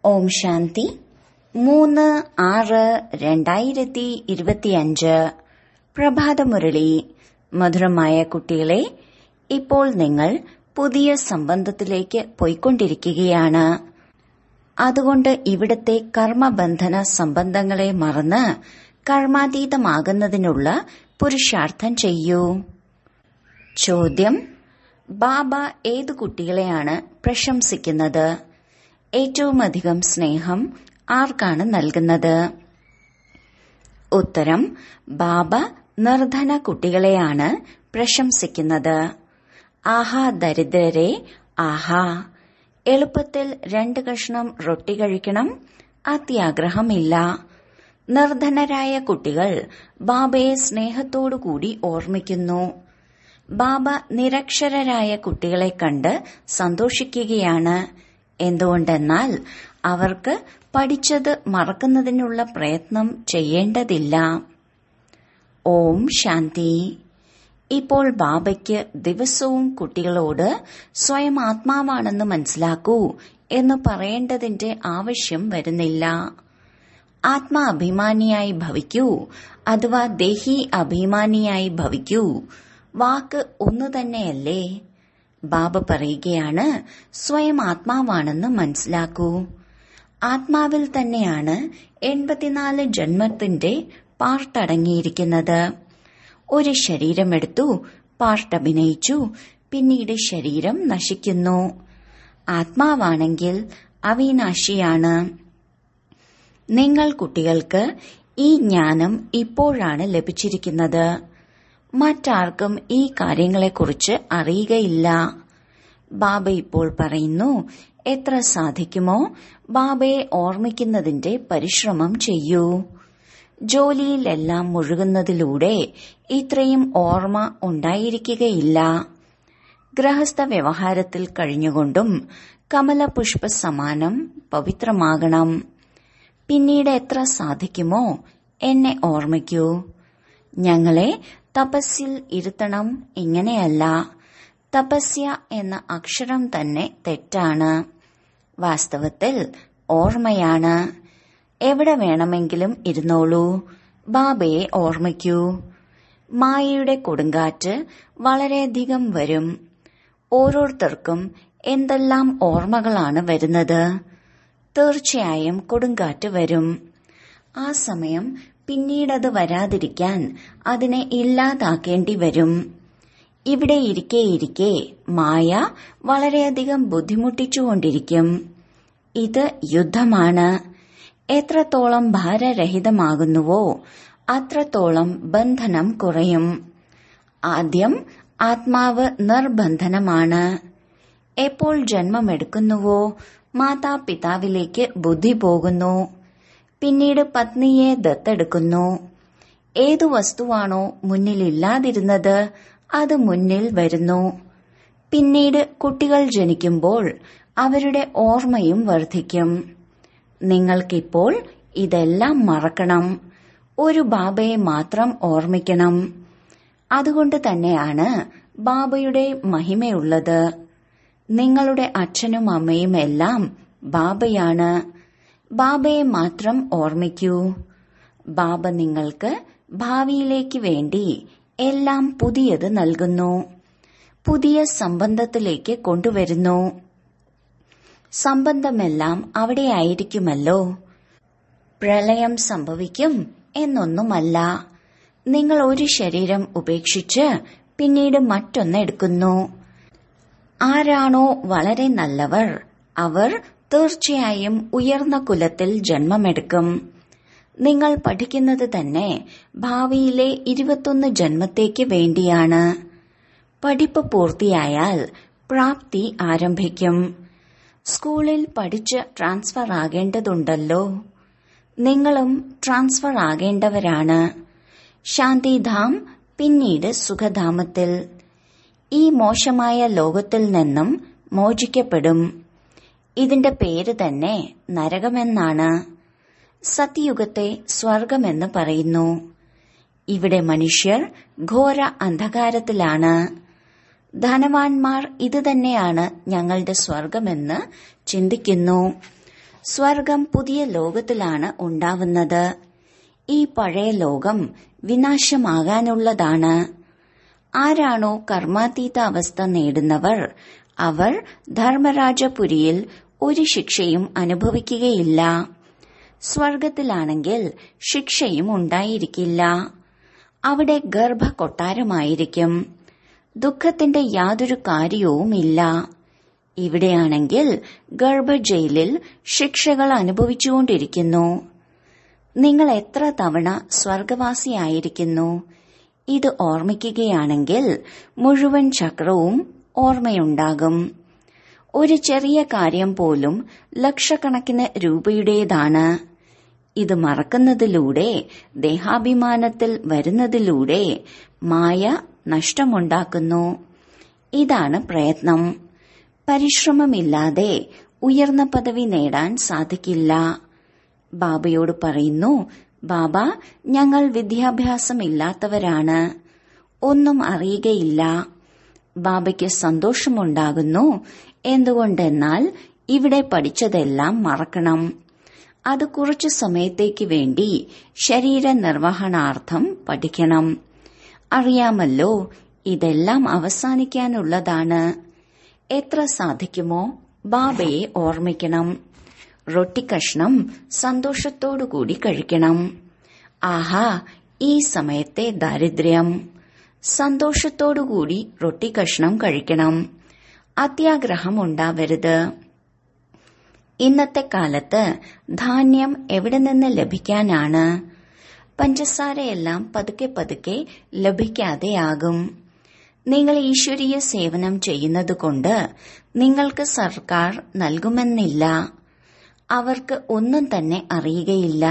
ഓം ശാന്തി മൂന്ന് ആറ് രണ്ടായിരത്തി ഇരുപത്തിയഞ്ച് പ്രഭാതമുരളി മധുരമായ കുട്ടികളെ ഇപ്പോൾ നിങ്ങൾ പുതിയ സംബന്ധത്തിലേക്ക് പോയിക്കൊണ്ടിരിക്കുകയാണ് അതുകൊണ്ട് ഇവിടത്തെ കർമ്മബന്ധന സംബന്ധങ്ങളെ മറന്ന് കർമാതീതമാകുന്നതിനുള്ള പുരുഷാർത്ഥം ചെയ്യൂ ചോദ്യം ബാബ ഏതു കുട്ടികളെയാണ് പ്രശംസിക്കുന്നത് ഏറ്റവും അധികം സ്നേഹം ആർക്കാണ് നൽകുന്നത് ഉത്തരം ബാബ നിർധന കുട്ടികളെയാണ് പ്രശംസിക്കുന്നത് ആഹാ ദരിദ്രരെ ആഹാ എളുപ്പത്തിൽ രണ്ട് കഷ്ണം റൊട്ടി കഴിക്കണം അത്യാഗ്രഹമില്ല നിർധനരായ കുട്ടികൾ ബാബയെ സ്നേഹത്തോടുകൂടി ഓർമ്മിക്കുന്നു ബാബ നിരക്ഷരരായ കുട്ടികളെ കണ്ട് സന്തോഷിക്കുകയാണ് എന്തുകൊണ്ടെന്നാൽ അവർക്ക് പഠിച്ചത് മറക്കുന്നതിനുള്ള പ്രയത്നം ചെയ്യേണ്ടതില്ല ഓം ശാന്തി ഇപ്പോൾ ബാബയ്ക്ക് ദിവസവും കുട്ടികളോട് സ്വയം ആത്മാവാണെന്ന് മനസ്സിലാക്കൂ എന്ന് പറയേണ്ടതിന്റെ ആവശ്യം വരുന്നില്ല ആത്മാ അഭിമാനിയായി ഭവിക്കൂ അഥവാ ദേഹി അഭിമാനിയായി ഭവിക്കൂ വാക്ക് ഒന്നു തന്നെയല്ലേ ബാബ പറയുകയാണ് സ്വയം ആത്മാവാണെന്ന് മനസ്സിലാക്കൂ ആത്മാവിൽ തന്നെയാണ് എൺപത്തിനാല് ജന്മത്തിന്റെ പാർട്ടടങ്ങിയിരിക്കുന്നത് ഒരു ശരീരമെടുത്തു പാർട്ടഭിനയിച്ചു പിന്നീട് ശരീരം നശിക്കുന്നു ആത്മാവാണെങ്കിൽ അവിനാശിയാണ് നിങ്ങൾ കുട്ടികൾക്ക് ഈ ജ്ഞാനം ഇപ്പോഴാണ് ലഭിച്ചിരിക്കുന്നത് മറ്റാർക്കും ഈ കാര്യങ്ങളെക്കുറിച്ച് അറിയുകയില്ല ബാബ ഇപ്പോൾ പറയുന്നു എത്ര സാധിക്കുമോ ബാബയെ ഓർമ്മിക്കുന്നതിന്റെ പരിശ്രമം ചെയ്യൂ ജോലിയിലെല്ലാം മുഴുകുന്നതിലൂടെ ഇത്രയും ഓർമ്മ ഉണ്ടായിരിക്കുകയില്ല ഗൃഹസ്ഥ വ്യവഹാരത്തിൽ കഴിഞ്ഞുകൊണ്ടും കമലപുഷ്പ സമാനം പവിത്രമാകണം പിന്നീട് എത്ര സാധിക്കുമോ എന്നെ ഓർമ്മിക്കൂ ഞങ്ങളെ തപസ്സിൽ ഇരുത്തണം ഇങ്ങനെയല്ല തപസ്യ എന്ന അക്ഷരം തന്നെ തെറ്റാണ് വാസ്തവത്തിൽ ഓർമ്മയാണ് എവിടെ വേണമെങ്കിലും ഇരുന്നോളൂ ബാബയെ ഓർമ്മിക്കൂ മായയുടെ കൊടുങ്കാറ്റ് വളരെയധികം വരും ഓരോരുത്തർക്കും എന്തെല്ലാം ഓർമ്മകളാണ് വരുന്നത് തീർച്ചയായും കൊടുങ്കാറ്റ് വരും ആ സമയം പിന്നീടത് വരാതിരിക്കാൻ അതിനെ ഇല്ലാതാക്കേണ്ടി വരും ഇവിടെ ഇരിക്കെ ഇരിക്കെ മായ വളരെയധികം ബുദ്ധിമുട്ടിച്ചുകൊണ്ടിരിക്കും ഇത് യുദ്ധമാണ് എത്രത്തോളം ഭാരരഹിതമാകുന്നുവോ അത്രത്തോളം ബന്ധനം കുറയും ആദ്യം ആത്മാവ് നിർബന്ധനമാണ് എപ്പോൾ ജന്മമെടുക്കുന്നുവോ മാതാപിതാവിലേക്ക് ബുദ്ധി പോകുന്നു പിന്നീട് പത്നിയെ ദത്തെടുക്കുന്നു ഏതു വസ്തുവാണോ മുന്നിലില്ലാതിരുന്നത് അത് മുന്നിൽ വരുന്നു പിന്നീട് കുട്ടികൾ ജനിക്കുമ്പോൾ അവരുടെ ഓർമ്മയും വർദ്ധിക്കും നിങ്ങൾക്കിപ്പോൾ ഇതെല്ലാം മറക്കണം ഒരു ബാബയെ മാത്രം ഓർമ്മിക്കണം അതുകൊണ്ട് തന്നെയാണ് ബാബയുടെ മഹിമയുള്ളത് നിങ്ങളുടെ അച്ഛനും അമ്മയും എല്ലാം ബാബയാണ് ബാബയെ മാത്രം ഓർമ്മിക്കൂ ബാബ നിങ്ങൾക്ക് ഭാവിയിലേക്ക് വേണ്ടി എല്ലാം പുതിയത് നൽകുന്നു പുതിയ സംബന്ധത്തിലേക്ക് കൊണ്ടുവരുന്നു സംബന്ധമെല്ലാം അവിടെയായിരിക്കുമല്ലോ പ്രളയം സംഭവിക്കും എന്നൊന്നുമല്ല നിങ്ങൾ ഒരു ശരീരം ഉപേക്ഷിച്ച് പിന്നീട് മറ്റൊന്ന് എടുക്കുന്നു ആരാണോ വളരെ നല്ലവർ അവർ തീർച്ചയായും ഉയർന്ന കുലത്തിൽ ജന്മമെടുക്കും നിങ്ങൾ പഠിക്കുന്നത് തന്നെ ഭാവിയിലെ ഇരുപത്തൊന്ന് ജന്മത്തേക്ക് വേണ്ടിയാണ് പഠിപ്പ് പൂർത്തിയായാൽ പ്രാപ്തി ആരംഭിക്കും സ്കൂളിൽ പഠിച്ച് ട്രാൻസ്ഫർ ആകേണ്ടതുണ്ടല്ലോ നിങ്ങളും ട്രാൻസ്ഫർ ആകേണ്ടവരാണ് ശാന്തിധാം പിന്നീട് സുഖധാമത്തിൽ ഈ മോശമായ ലോകത്തിൽ നിന്നും മോചിക്കപ്പെടും ഇതിന്റെ പേര് തന്നെ നരകമെന്നാണ് സത്യയുഗത്തെ സ്വർഗമെന്ന് പറയുന്നു ഇവിടെ മനുഷ്യർ ഘോര അന്ധകാരത്തിലാണ് ധനവാന്മാർ ഇത് തന്നെയാണ് ഞങ്ങളുടെ സ്വർഗമെന്ന് ചിന്തിക്കുന്നു സ്വർഗം പുതിയ ലോകത്തിലാണ് ഉണ്ടാവുന്നത് ഈ പഴയ ലോകം വിനാശമാകാനുള്ളതാണ് ആരാണോ കർമാതീത അവസ്ഥ നേടുന്നവർ അവർ ധർമ്മരാജപുരിയിൽ ഒരു ശിക്ഷയും അനുഭവിക്കുകയില്ല സ്വർഗത്തിലാണെങ്കിൽ ശിക്ഷയും ഉണ്ടായിരിക്കില്ല അവിടെ ഗർഭകൊട്ടാരമായിരിക്കും ദുഃഖത്തിന്റെ യാതൊരു കാര്യവുമില്ല ഇവിടെയാണെങ്കിൽ ഗർഭജയിലിൽ ശിക്ഷകൾ അനുഭവിച്ചുകൊണ്ടിരിക്കുന്നു നിങ്ങൾ എത്ര തവണ സ്വർഗവാസിയായിരിക്കുന്നു ഇത് ഓർമ്മിക്കുകയാണെങ്കിൽ മുഴുവൻ ചക്രവും ഓർമ്മയുണ്ടാകും ഒരു ചെറിയ കാര്യം പോലും ലക്ഷക്കണക്കിന് രൂപയുടേതാണ് ഇത് മറക്കുന്നതിലൂടെ ദേഹാഭിമാനത്തിൽ വരുന്നതിലൂടെ മായ നഷ്ടമുണ്ടാക്കുന്നു ഇതാണ് പ്രയത്നം പരിശ്രമമില്ലാതെ ഉയർന്ന പദവി നേടാൻ സാധിക്കില്ല ബാബയോട് പറയുന്നു ബാബ ഞങ്ങൾ വിദ്യാഭ്യാസമില്ലാത്തവരാണ് ഒന്നും അറിയുകയില്ല ബാബയ്ക്ക് സന്തോഷമുണ്ടാകുന്നു എന്തുകൊണ്ടെന്നാൽ ഇവിടെ പഠിച്ചതെല്ലാം മറക്കണം അത് കുറച്ചു സമയത്തേക്ക് വേണ്ടി ശരീര നിർവഹണാർത്ഥം പഠിക്കണം അറിയാമല്ലോ ഇതെല്ലാം അവസാനിക്കാനുള്ളതാണ് എത്ര സാധിക്കുമോ ബാബയെ ഓർമ്മിക്കണം റൊട്ടിക്കഷ്ണം സന്തോഷത്തോടുകൂടി കഴിക്കണം ആഹാ ഈ സമയത്തെ ദാരിദ്ര്യം സന്തോഷത്തോടുകൂടി റൊട്ടിക്കഷ്ണം കഴിക്കണം അത്യാഗ്രഹം ഉണ്ടാവരുത് ഇന്നത്തെ കാലത്ത് ധാന്യം എവിടെ നിന്ന് ലഭിക്കാനാണ് പഞ്ചസാരയെല്ലാം പതുക്കെ പതുക്കെ ലഭിക്കാതെയാകും നിങ്ങൾ ഈശ്വരീയ സേവനം ചെയ്യുന്നതുകൊണ്ട് നിങ്ങൾക്ക് സർക്കാർ നൽകുമെന്നില്ല അവർക്ക് ഒന്നും തന്നെ അറിയുകയില്ല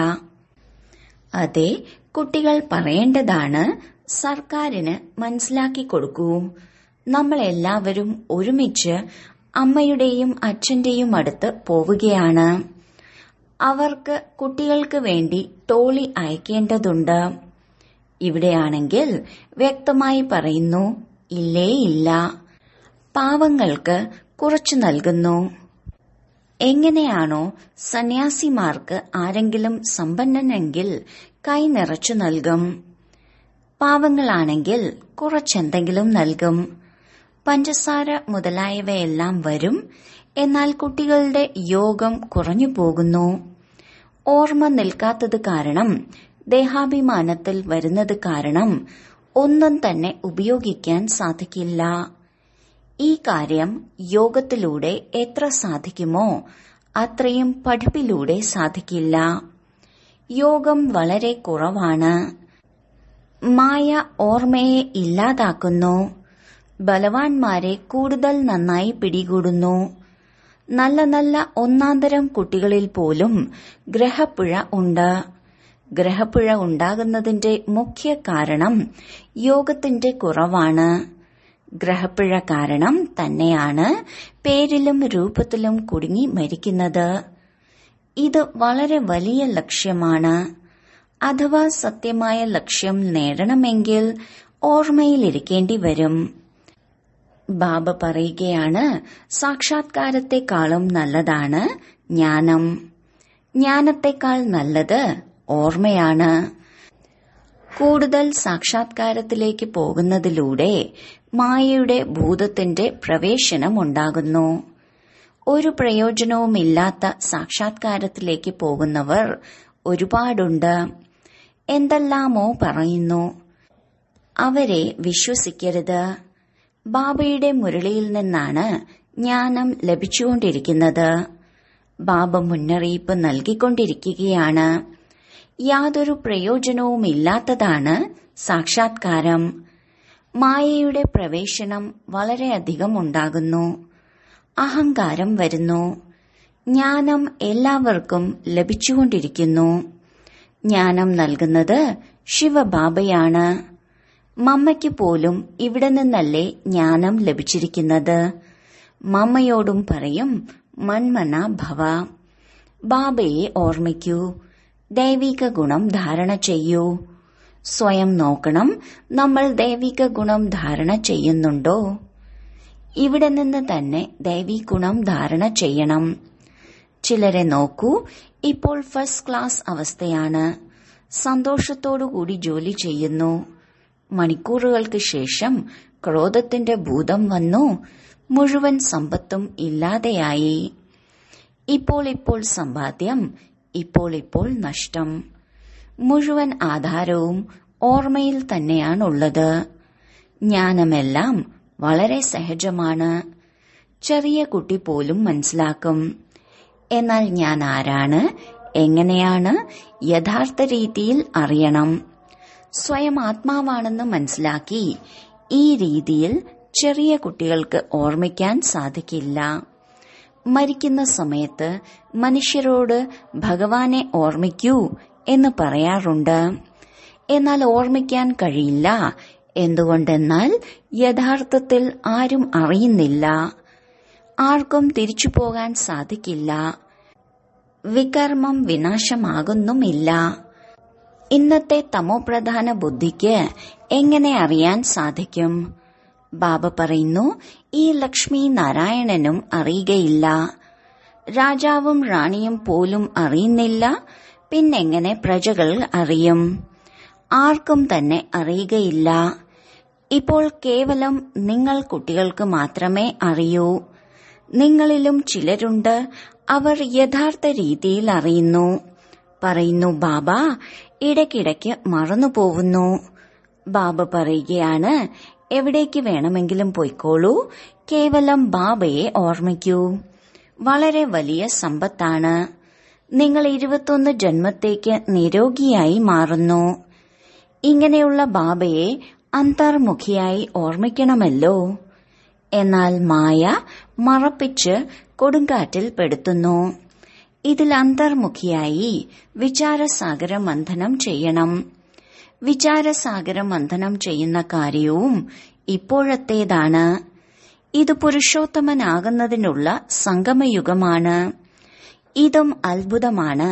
അതെ കുട്ടികൾ പറയേണ്ടതാണ് സർക്കാരിന് മനസ്സിലാക്കി കൊടുക്കൂ നമ്മൾ എല്ലാവരും ഒരുമിച്ച് അമ്മയുടെയും അച്ഛന്റെയും അടുത്ത് പോവുകയാണ് അവർക്ക് കുട്ടികൾക്ക് വേണ്ടി ടോളി അയക്കേണ്ടതുണ്ട് ഇവിടെയാണെങ്കിൽ വ്യക്തമായി പറയുന്നു ഇല്ലേ ഇല്ല പാവങ്ങൾക്ക് കുറച്ചു നൽകുന്നു എങ്ങനെയാണോ സന്യാസിമാർക്ക് ആരെങ്കിലും സമ്പന്നനെങ്കിൽ കൈ നിറച്ചു നൽകും പാവങ്ങളാണെങ്കിൽ കുറച്ചെന്തെങ്കിലും നൽകും പഞ്ചസാര മുതലായവയെല്ലാം വരും എന്നാൽ കുട്ടികളുടെ യോഗം കുറഞ്ഞു പോകുന്നു ഓർമ്മ നിൽക്കാത്തത് കാരണം ദേഹാഭിമാനത്തിൽ വരുന്നത് കാരണം ഒന്നും തന്നെ ഉപയോഗിക്കാൻ സാധിക്കില്ല ഈ കാര്യം യോഗത്തിലൂടെ എത്ര സാധിക്കുമോ അത്രയും പഠിപ്പിലൂടെ സാധിക്കില്ല യോഗം വളരെ കുറവാണ് മായ ഓർമ്മയെ ഇല്ലാതാക്കുന്നു ബലവാന്മാരെ കൂടുതൽ നന്നായി പിടികൂടുന്നു നല്ല നല്ല ഒന്നാന്തരം കുട്ടികളിൽ പോലും ഗ്രഹപ്പുഴ ഉണ്ട് ഗ്രഹപ്പുഴ ഉണ്ടാകുന്നതിന്റെ മുഖ്യ കാരണം യോഗത്തിന്റെ കുറവാണ് ഗ്രഹപ്പിഴ കാരണം തന്നെയാണ് പേരിലും രൂപത്തിലും കുടുങ്ങി മരിക്കുന്നത് ഇത് വളരെ വലിയ ലക്ഷ്യമാണ് അഥവാ സത്യമായ ലക്ഷ്യം നേടണമെങ്കിൽ ഓർമ്മയിലിരിക്കേണ്ടി വരും ബാബ പറയുകയാണ് സാക്ഷാത്കാരത്തെക്കാളും നല്ലതാണ് ജ്ഞാനം ജ്ഞാനത്തെക്കാൾ നല്ലത് ഓർമ്മയാണ് കൂടുതൽ സാക്ഷാത്കാരത്തിലേക്ക് പോകുന്നതിലൂടെ മായയുടെ ഭൂതത്തിന്റെ പ്രവേശനം ഉണ്ടാകുന്നു ഒരു പ്രയോജനവുമില്ലാത്ത സാക്ഷാത്കാരത്തിലേക്ക് പോകുന്നവർ ഒരുപാടുണ്ട് എന്തെല്ലാമോ പറയുന്നു അവരെ വിശ്വസിക്കരുത് ബാബയുടെ മുരളിയിൽ നിന്നാണ് ജ്ഞാനം ലഭിച്ചുകൊണ്ടിരിക്കുന്നത് ബാബ മുന്നറിയിപ്പ് നൽകിക്കൊണ്ടിരിക്കുകയാണ് യാതൊരു പ്രയോജനവുമില്ലാത്തതാണ് സാക്ഷാത്കാരം മായയുടെ പ്രവേശനം വളരെയധികം ഉണ്ടാകുന്നു അഹങ്കാരം വരുന്നു ജ്ഞാനം എല്ലാവർക്കും ലഭിച്ചുകൊണ്ടിരിക്കുന്നു ജ്ഞാനം നൽകുന്നത് ശിവബാബയാണ് മമ്മയ്ക്ക് പോലും ഇവിടെ നിന്നല്ലേ ജ്ഞാനം ലഭിച്ചിരിക്കുന്നത് മമ്മയോടും പറയും മൺമന ഭവ ബാബയെ ഓർമ്മിക്കൂ ദൈവിക ഗുണം ധാരണ ചെയ്യൂ സ്വയം നോക്കണം നമ്മൾ ദൈവിക ഗുണം ധാരണ ചെയ്യുന്നുണ്ടോ ഇവിടെ നിന്ന് തന്നെ ദൈവീ ഗുണം ധാരണ ചെയ്യണം ചിലരെ നോക്കൂ ഇപ്പോൾ ഫസ്റ്റ് ക്ലാസ് അവസ്ഥയാണ് സന്തോഷത്തോടുകൂടി ജോലി ചെയ്യുന്നു മണിക്കൂറുകൾക്ക് ശേഷം ക്രോധത്തിന്റെ ഭൂതം വന്നു മുഴുവൻ സമ്പത്തും ഇല്ലാതെയായി ഇപ്പോൾ ഇപ്പോൾ സമ്പാദ്യം ഇപ്പോൾ ഇപ്പോൾ നഷ്ടം മുഴുവൻ ആധാരവും ഓർമ്മയിൽ തന്നെയാണുള്ളത് ജ്ഞാനമെല്ലാം വളരെ സഹജമാണ് ചെറിയ കുട്ടി പോലും മനസ്സിലാക്കും എന്നാൽ ഞാൻ ആരാണ് എങ്ങനെയാണ് യഥാർത്ഥ രീതിയിൽ അറിയണം സ്വയം ആത്മാവാണെന്ന് മനസ്സിലാക്കി ഈ രീതിയിൽ ചെറിയ കുട്ടികൾക്ക് ഓർമ്മിക്കാൻ സാധിക്കില്ല മരിക്കുന്ന സമയത്ത് മനുഷ്യരോട് ഭഗവാനെ ഓർമ്മിക്കൂ എന്ന് പറയാറുണ്ട് എന്നാൽ ഓർമ്മിക്കാൻ കഴിയില്ല എന്തുകൊണ്ടെന്നാൽ യഥാർത്ഥത്തിൽ ആരും അറിയുന്നില്ല ആർക്കും തിരിച്ചു പോകാൻ സാധിക്കില്ല വികർമ്മം വിനാശമാകുന്നുമില്ല ഇന്നത്തെ തമോപ്രധാന ബുദ്ധിക്ക് എങ്ങനെ അറിയാൻ സാധിക്കും ബാബ പറയുന്നു ഈ ലക്ഷ്മി നാരായണനും അറിയുകയില്ല രാജാവും റാണിയും പോലും അറിയുന്നില്ല പിന്നെങ്ങനെ പ്രജകൾ അറിയും ആർക്കും തന്നെ അറിയുകയില്ല ഇപ്പോൾ കേവലം നിങ്ങൾ കുട്ടികൾക്ക് മാത്രമേ അറിയൂ നിങ്ങളിലും ചിലരുണ്ട് അവർ യഥാർത്ഥ രീതിയിൽ അറിയുന്നു പറയുന്നു ബാബ ഇടയ്ക്കിടയ്ക്ക് മറന്നുപോകുന്നു ബാബ പറയുകയാണ് എവിടേക്ക് വേണമെങ്കിലും പോയിക്കോളൂ കേവലം ബാബയെ ഓർമ്മിക്കൂ വളരെ വലിയ സമ്പത്താണ് നിങ്ങൾ ഇരുപത്തൊന്ന് ജന്മത്തേക്ക് നിരോഗിയായി മാറുന്നു ഇങ്ങനെയുള്ള ബാബയെ അന്തർമുഖിയായി ഓർമ്മിക്കണമല്ലോ എന്നാൽ മായ മറപ്പിച്ച് കൊടുങ്കാറ്റിൽ പെടുത്തുന്നു ഇതിൽ അന്തർമുഖിയായി വിചാരസാഗര മന്ഥനം ചെയ്യണം വിചാരസാഗര മന്ഥനം ചെയ്യുന്ന കാര്യവും ഇപ്പോഴത്തേതാണ് ഇത് പുരുഷോത്തമനാകുന്നതിനുള്ള സംഗമയുഗമാണ് ഇതും അത്ഭുതമാണ്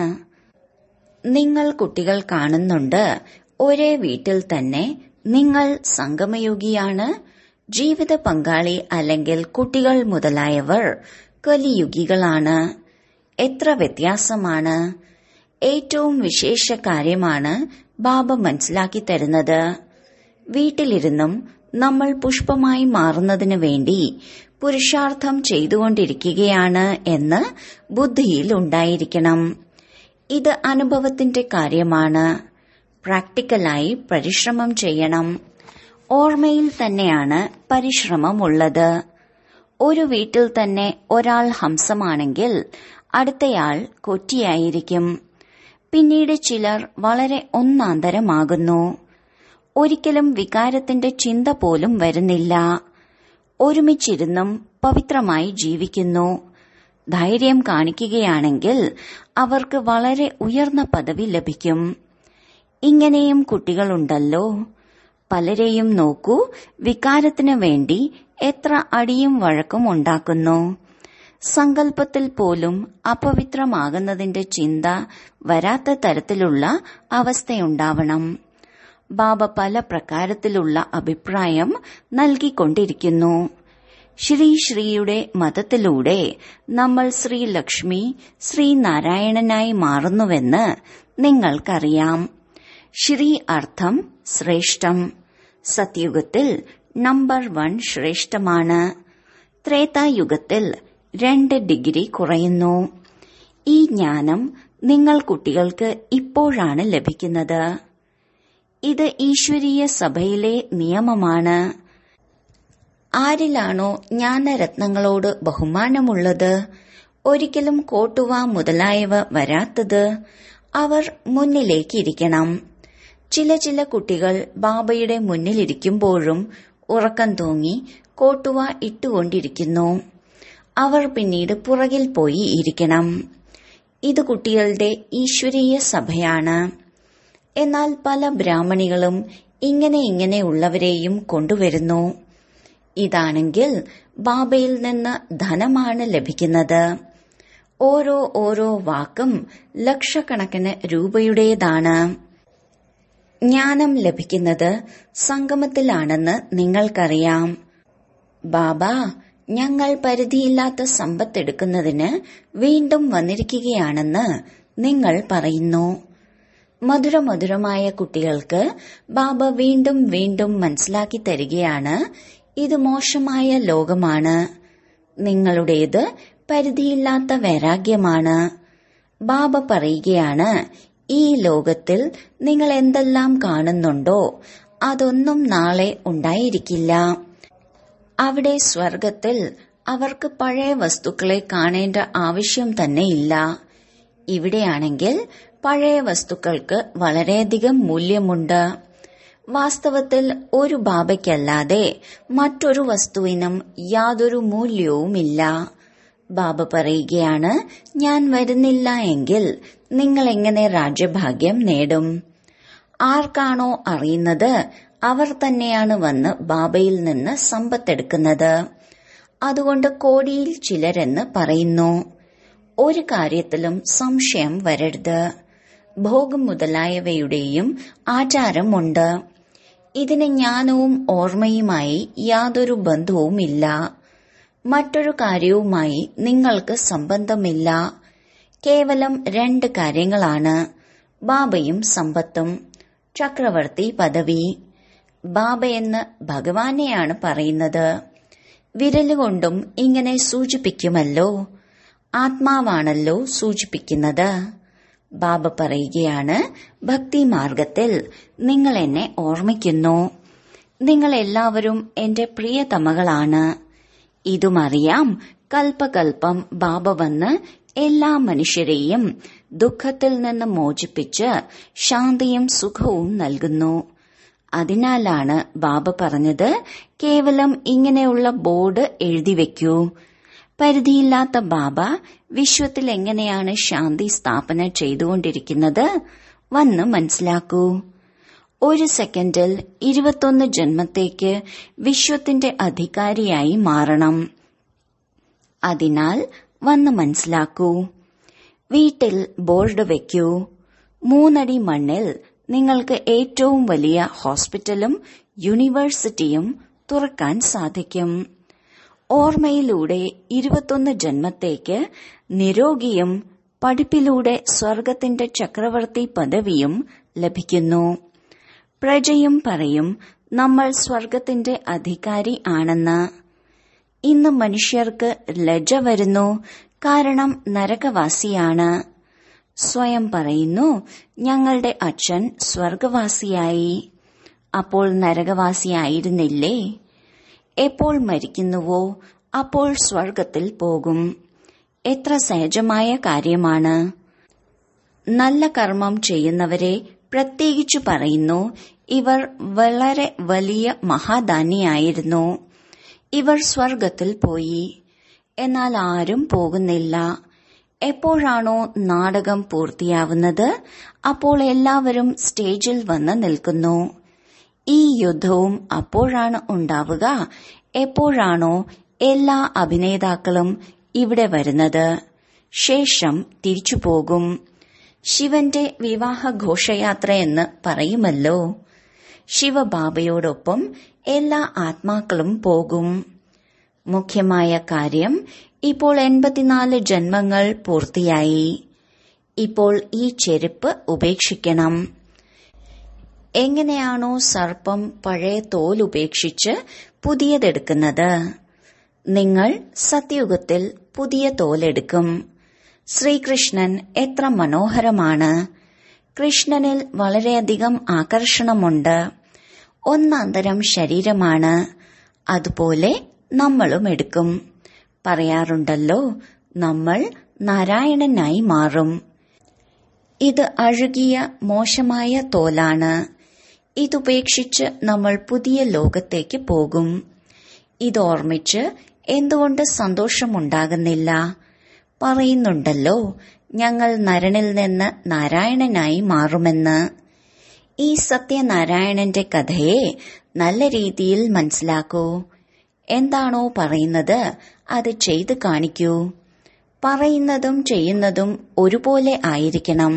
നിങ്ങൾ കുട്ടികൾ കാണുന്നുണ്ട് ഒരേ വീട്ടിൽ തന്നെ നിങ്ങൾ സംഗമയുഗിയാണ് ജീവിത പങ്കാളി അല്ലെങ്കിൽ കുട്ടികൾ മുതലായവർ കലിയുഗികളാണ് എത്ര വ്യത്യാസമാണ് ഏറ്റവും വിശേഷ കാര്യമാണ് ബാബ മനസ്സിലാക്കി തരുന്നത് വീട്ടിലിരുന്നും നമ്മൾ പുഷ്പമായി മാറുന്നതിനു വേണ്ടി പുരുഷാർത്ഥം ചെയ്തുകൊണ്ടിരിക്കുകയാണ് എന്ന് ബുദ്ധിയിൽ ഉണ്ടായിരിക്കണം ഇത് അനുഭവത്തിന്റെ കാര്യമാണ് പ്രാക്ടിക്കലായി പരിശ്രമം ചെയ്യണം ഓർമ്മയിൽ തന്നെയാണ് പരിശ്രമമുള്ളത് ഒരു വീട്ടിൽ തന്നെ ഒരാൾ ഹംസമാണെങ്കിൽ അടുത്തയാൾ കൊറ്റിയായിരിക്കും പിന്നീട് ചിലർ വളരെ ഒന്നാന്തരമാകുന്നു ഒരിക്കലും വികാരത്തിന്റെ ചിന്ത പോലും വരുന്നില്ല ഒരുമിച്ചിരുന്നും പവിത്രമായി ജീവിക്കുന്നു ധൈര്യം കാണിക്കുകയാണെങ്കിൽ അവർക്ക് വളരെ ഉയർന്ന പദവി ലഭിക്കും ഇങ്ങനെയും കുട്ടികളുണ്ടല്ലോ പലരെയും നോക്കൂ വികാരത്തിന് വേണ്ടി എത്ര അടിയും വഴക്കും ഉണ്ടാക്കുന്നു സങ്കല്പത്തിൽ പോലും അപവിത്രമാകുന്നതിന്റെ ചിന്ത വരാത്ത തരത്തിലുള്ള അവസ്ഥയുണ്ടാവണം ബാബ പല പ്രകാരത്തിലുള്ള അഭിപ്രായം നൽകിക്കൊണ്ടിരിക്കുന്നു ശ്രീ ശ്രീയുടെ മതത്തിലൂടെ നമ്മൾ ശ്രീ ലക്ഷ്മി ശ്രീനാരായണനായി മാറുന്നുവെന്ന് നിങ്ങൾക്കറിയാം ശ്രീ അർത്ഥം ശ്രേഷ്ഠം സത്യുഗത്തിൽ നമ്പർ വൺ ശ്രേഷ്ഠമാണ് ത്രേതായുഗത്തിൽ രണ്ട് ഡിഗ്രി കുറയുന്നു ഈ ജ്ഞാനം നിങ്ങൾ കുട്ടികൾക്ക് ഇപ്പോഴാണ് ലഭിക്കുന്നത് ഇത് ഈശ്വരീയ സഭയിലെ നിയമമാണ് ആരിലാണോ ജ്ഞാനരത്നങ്ങളോട് ബഹുമാനമുള്ളത് ഒരിക്കലും കോട്ടുവ മുതലായവ വരാത്തത് അവർ മുന്നിലേക്കിരിക്കണം ചില ചില കുട്ടികൾ ബാബയുടെ മുന്നിലിരിക്കുമ്പോഴും ഉറക്കം തൂങ്ങി കോട്ടുവ ഇട്ടുകൊണ്ടിരിക്കുന്നു അവർ പിന്നീട് പുറകിൽ പോയി ഇരിക്കണം ഇത് കുട്ടികളുടെ ഈശ്വരീയ സഭയാണ് എന്നാൽ പല ബ്രാഹ്മണികളും ഇങ്ങനെ ഇങ്ങനെയുള്ളവരെയും കൊണ്ടുവരുന്നു ഇതാണെങ്കിൽ ബാബയിൽ നിന്ന് ധനമാണ് ലഭിക്കുന്നത് ഓരോ ഓരോ വാക്കും ലക്ഷക്കണക്കിന് രൂപയുടേതാണ് ജ്ഞാനം ലഭിക്കുന്നത് സംഗമത്തിലാണെന്ന് നിങ്ങൾക്കറിയാം ബാബ ഞങ്ങൾ പരിധിയില്ലാത്ത സമ്പത്തെടുക്കുന്നതിന് വീണ്ടും വന്നിരിക്കുകയാണെന്ന് നിങ്ങൾ പറയുന്നു മധുരമധുരമായ കുട്ടികൾക്ക് ബാബ വീണ്ടും വീണ്ടും മനസ്സിലാക്കി തരികയാണ് ഇത് മോശമായ ലോകമാണ് നിങ്ങളുടേത് പരിധിയില്ലാത്ത വൈരാഗ്യമാണ് ബാബ പറയുകയാണ് ഈ ലോകത്തിൽ നിങ്ങൾ എന്തെല്ലാം കാണുന്നുണ്ടോ അതൊന്നും നാളെ ഉണ്ടായിരിക്കില്ല അവിടെ സ്വർഗത്തിൽ അവർക്ക് പഴയ വസ്തുക്കളെ കാണേണ്ട ആവശ്യം തന്നെ ഇല്ല ഇവിടെയാണെങ്കിൽ പഴയ വസ്തുക്കൾക്ക് വളരെയധികം മൂല്യമുണ്ട് വാസ്തവത്തിൽ ഒരു ബാബയ്ക്കല്ലാതെ മറ്റൊരു വസ്തുവിനും യാതൊരു മൂല്യവുമില്ല ബാബ പറയുകയാണ് ഞാൻ വരുന്നില്ല എങ്കിൽ നിങ്ങൾ എങ്ങനെ രാജ്യഭാഗ്യം നേടും ആർക്കാണോ അറിയുന്നത് അവർ തന്നെയാണ് വന്ന് ബാബയിൽ നിന്ന് സമ്പത്തെടുക്കുന്നത് അതുകൊണ്ട് കോടിയിൽ ചിലരെന്ന് പറയുന്നു ഒരു കാര്യത്തിലും സംശയം വരരുത് ഭോഗം മുതലായവയുടെയും ആചാരമുണ്ട് ഇതിന് ജ്ഞാനവും ഓർമ്മയുമായി യാതൊരു ബന്ധവുമില്ല മറ്റൊരു കാര്യവുമായി നിങ്ങൾക്ക് സംബന്ധമില്ല കേവലം രണ്ട് കാര്യങ്ങളാണ് ബാബയും സമ്പത്തും ചക്രവർത്തി പദവി ബാബയെന്ന് ഭഗവാനെയാണ് പറയുന്നത് വിരലുകൊണ്ടും ഇങ്ങനെ സൂചിപ്പിക്കുമല്ലോ ആത്മാവാണല്ലോ സൂചിപ്പിക്കുന്നത് ബാബ പറയുകയാണ് ഭക്തിമാർഗത്തിൽ നിങ്ങൾ എന്നെ ഓർമ്മിക്കുന്നു നിങ്ങൾ എല്ലാവരും എന്റെ പ്രിയതമകളാണ് ഇതുമറിയാം കൽപ്പകൽപ്പം ബാബ വന്ന് എല്ലാ മനുഷ്യരെയും ദുഃഖത്തിൽ നിന്ന് മോചിപ്പിച്ച് ശാന്തിയും സുഖവും നൽകുന്നു അതിനാലാണ് ബാബ പറഞ്ഞത് കേവലം ഇങ്ങനെയുള്ള ബോർഡ് എഴുതി വെക്കൂ പരിധിയില്ലാത്ത ബാബ വിശ്വത്തിൽ എങ്ങനെയാണ് ശാന്തി സ്ഥാപന ചെയ്തുകൊണ്ടിരിക്കുന്നത് വന്ന് മനസ്സിലാക്കൂ ഒരു സെക്കൻഡിൽ ഇരുപത്തൊന്ന് ജന്മത്തേക്ക് വിശ്വത്തിന്റെ അധികാരിയായി മാറണം അതിനാൽ വന്ന് മനസ്സിലാക്കൂ വീട്ടിൽ ബോർഡ് വെക്കൂ മൂന്നടി മണ്ണിൽ നിങ്ങൾക്ക് ഏറ്റവും വലിയ ഹോസ്പിറ്റലും യൂണിവേഴ്സിറ്റിയും തുറക്കാൻ സാധിക്കും ഓർമ്മയിലൂടെ ഇരുപത്തൊന്ന് ജന്മത്തേക്ക് നിരോഗിയും പഠിപ്പിലൂടെ സ്വർഗത്തിന്റെ ചക്രവർത്തി പദവിയും ലഭിക്കുന്നു പ്രജയും പറയും നമ്മൾ സ്വർഗത്തിന്റെ അധികാരി ആണെന്ന് ഇന്ന് മനുഷ്യർക്ക് ലജ്ജ വരുന്നു കാരണം നരകവാസിയാണ് സ്വയം പറയുന്നു ഞങ്ങളുടെ അച്ഛൻ സ്വർഗവാസിയായി അപ്പോൾ നരകവാസിയായിരുന്നില്ലേ എപ്പോൾ മരിക്കുന്നുവോ അപ്പോൾ സ്വർഗത്തിൽ പോകും എത്ര സഹജമായ കാര്യമാണ് നല്ല കർമ്മം ചെയ്യുന്നവരെ പ്രത്യേകിച്ചു പറയുന്നു ഇവർ വളരെ വലിയ മഹാദാനിയായിരുന്നു ഇവർ സ്വർഗത്തിൽ പോയി എന്നാൽ ആരും പോകുന്നില്ല എപ്പോഴാണോ നാടകം പൂർത്തിയാവുന്നത് അപ്പോൾ എല്ലാവരും സ്റ്റേജിൽ വന്ന് നിൽക്കുന്നു ഈ യുദ്ധവും അപ്പോഴാണ് ഉണ്ടാവുക എപ്പോഴാണോ എല്ലാ അഭിനേതാക്കളും ഇവിടെ വരുന്നത് ശേഷം തിരിച്ചു പോകും ശിവന്റെ വിവാഹ ഘോഷയാത്ര എന്ന് പറയുമല്ലോ ശിവബാബയോടൊപ്പം എല്ലാ ആത്മാക്കളും പോകും മുഖ്യമായ കാര്യം ഇപ്പോൾ എൺപത്തിനാല് ജന്മങ്ങൾ പൂർത്തിയായി ഇപ്പോൾ ഈ ചെരുപ്പ് ഉപേക്ഷിക്കണം എങ്ങനെയാണോ സർപ്പം പഴയ തോൽ ഉപേക്ഷിച്ച് പുതിയതെടുക്കുന്നത് നിങ്ങൾ സത്യുഗത്തിൽ പുതിയ തോലെടുക്കും ശ്രീകൃഷ്ണൻ എത്ര മനോഹരമാണ് കൃഷ്ണനിൽ വളരെയധികം ആകർഷണമുണ്ട് ഒന്നാന്തരം ശരീരമാണ് അതുപോലെ നമ്മളും എടുക്കും പറയാറുണ്ടല്ലോ നമ്മൾ നാരായണനായി മാറും ഇത് അഴുകിയ മോശമായ തോലാണ് ഇതുപേക്ഷിച്ച് നമ്മൾ പുതിയ ലോകത്തേക്ക് പോകും ഇതോർമ്മിച്ച് എന്തുകൊണ്ട് സന്തോഷമുണ്ടാകുന്നില്ല പറയുന്നുണ്ടല്ലോ ഞങ്ങൾ നരനിൽ നിന്ന് നാരായണനായി മാറുമെന്ന് ഈ സത്യനാരായണന്റെ കഥയെ നല്ല രീതിയിൽ മനസ്സിലാക്കൂ എന്താണോ പറയുന്നത് അത് ചെയ്തു കാണിക്കൂ പറയുന്നതും ചെയ്യുന്നതും ഒരുപോലെ ആയിരിക്കണം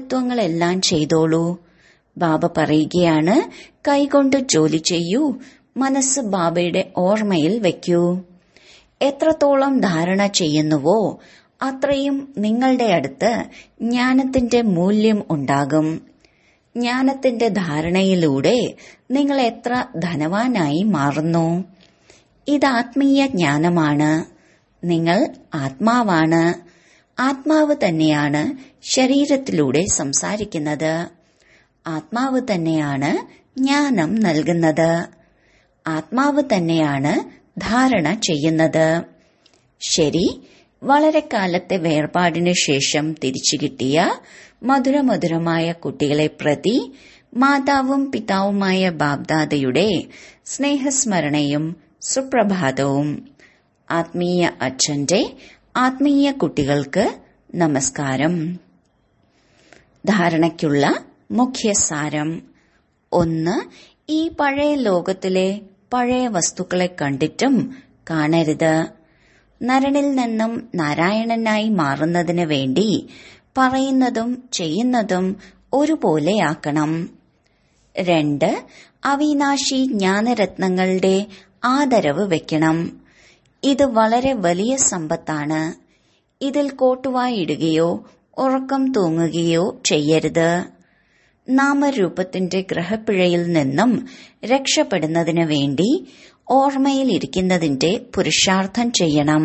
ഉത്തരവാദിത്വങ്ങളെല്ലാം ചെയ്തോളൂ ബാബ പറയുകയാണ് കൈകൊണ്ട് ജോലി ചെയ്യൂ മനസ്സ് ബാബയുടെ ഓർമ്മയിൽ വയ്ക്കൂ എത്രത്തോളം ധാരണ ചെയ്യുന്നുവോ അത്രയും നിങ്ങളുടെ അടുത്ത് ജ്ഞാനത്തിന്റെ മൂല്യം ഉണ്ടാകും ജ്ഞാനത്തിന്റെ ധാരണയിലൂടെ നിങ്ങൾ എത്ര ധനവാനായി മാറുന്നു ഇത് ആത്മീയ ജ്ഞാനമാണ് നിങ്ങൾ ആത്മാവാണ് ആത്മാവ് തന്നെയാണ് ശരീരത്തിലൂടെ സംസാരിക്കുന്നത് ആത്മാവ് തന്നെയാണ് ജ്ഞാനം നൽകുന്നത് ആത്മാവ് തന്നെയാണ് ധാരണ ചെയ്യുന്നത് ശരി വളരെ കാലത്തെ വേർപാടിനു ശേഷം തിരിച്ചു കിട്ടിയ മധുരമധുരമായ കുട്ടികളെ പ്രതി മാതാവും പിതാവുമായ ബാബ്ദാദയുടെ സ്നേഹസ്മരണയും സുപ്രഭാതവും ആത്മീയ അച്ഛന്റെ ആത്മീയ കുട്ടികൾക്ക് നമസ്കാരം ധാരണയ്ക്കുള്ള മുഖ്യസാരം ഒന്ന് ഈ പഴയ ലോകത്തിലെ പഴയ വസ്തുക്കളെ കണ്ടിട്ടും കാണരുത് നരനിൽ നിന്നും നാരായണനായി മാറുന്നതിന് വേണ്ടി പറയുന്നതും ചെയ്യുന്നതും ഒരുപോലെയാക്കണം രണ്ട് അവിനാശി ജ്ഞാനരത്നങ്ങളുടെ ആദരവ് വെക്കണം ഇത് വളരെ വലിയ സമ്പത്താണ് ഇതിൽ കോട്ടുവായിടുകയോ ഉറക്കം തൂങ്ങുകയോ ചെയ്യരുത് നാമരൂപത്തിന്റെ ഗ്രഹപ്പിഴയിൽ നിന്നും രക്ഷപ്പെടുന്നതിനു വേണ്ടി ഓർമ്മയിലിരിക്കുന്നതിന്റെ പുരുഷാർത്ഥം ചെയ്യണം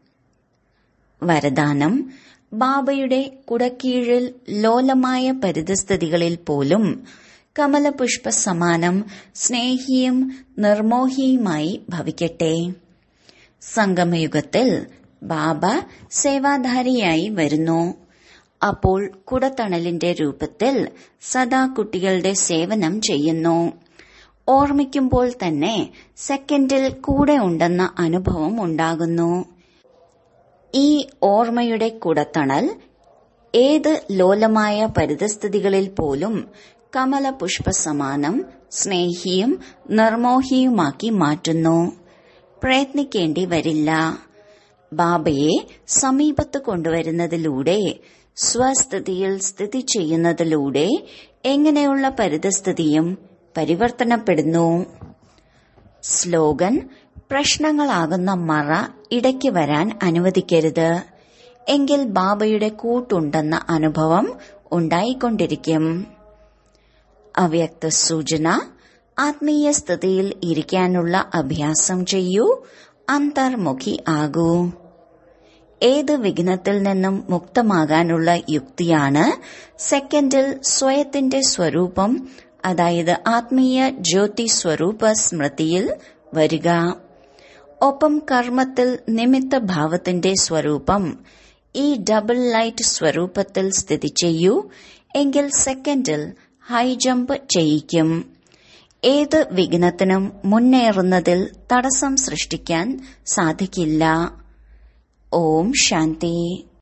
വരദാനം ബാബയുടെ കുടക്കീഴിൽ ലോലമായ പരിതസ്ഥിതികളിൽ പോലും കമലപുഷ്പ സമാനം സ്നേഹിയും നിർമോഹിയുമായി ഭവിക്കട്ടെ സംഗമയുഗത്തിൽ ബാബ സേവാധാരിയായി വരുന്നു അപ്പോൾ കുടത്തണലിന്റെ രൂപത്തിൽ സദാ കുട്ടികളുടെ സേവനം ചെയ്യുന്നു ഓർമ്മിക്കുമ്പോൾ തന്നെ സെക്കൻഡിൽ കൂടെ ഉണ്ടെന്ന അനുഭവം ഉണ്ടാകുന്നു ഈ ഓർമ്മയുടെ കുടത്തണൽ ഏത് ലോലമായ പരിതസ്ഥിതികളിൽ പോലും കമല പുഷ്പ സമാനം സ്നേഹിയും നിർമോഹിയുമാക്കി മാറ്റുന്നു പ്രയത്നിക്കേണ്ടി വരില്ല ബാബയെ സമീപത്ത് കൊണ്ടുവരുന്നതിലൂടെ സ്വസ്ഥിതിയിൽ സ്ഥിതി ചെയ്യുന്നതിലൂടെ എങ്ങനെയുള്ള പരിതസ്ഥിതിയും പരിവർത്തനപ്പെടുന്നു സ്ലോഗൻ പ്രശ്നങ്ങളാകുന്ന മറ ഇടയ്ക്ക് വരാൻ അനുവദിക്കരുത് എങ്കിൽ ബാബയുടെ കൂട്ടുണ്ടെന്ന അനുഭവം ഉണ്ടായിക്കൊണ്ടിരിക്കും അവ്യക്ത സൂചന ആത്മീയ സ്ഥിതിയിൽ ഇരിക്കാനുള്ള അഭ്യാസം ചെയ്യൂ അന്തർമുഖി ആകൂ ഏത് വിഘ്നത്തിൽ നിന്നും മുക്തമാകാനുള്ള യുക്തിയാണ് സെക്കൻഡിൽ സ്വയത്തിന്റെ സ്വരൂപം അതായത് ആത്മീയ ജ്യോതി സ്വരൂപ സ്മൃതിയിൽ വരിക ഒപ്പം കർമ്മത്തിൽ നിമിത്ത ഭാവത്തിന്റെ സ്വരൂപം ഈ ഡബിൾ ലൈറ്റ് സ്വരൂപത്തിൽ സ്ഥിതി ചെയ്യൂ എങ്കിൽ സെക്കൻഡിൽ ഹൈ ജമ്പ് ചെയ്യിക്കും ഏത് വിഘ്നത്തിനും മുന്നേറുന്നതിൽ തടസ്സം സൃഷ്ടിക്കാൻ സാധിക്കില്ല ഓം ശാന്തി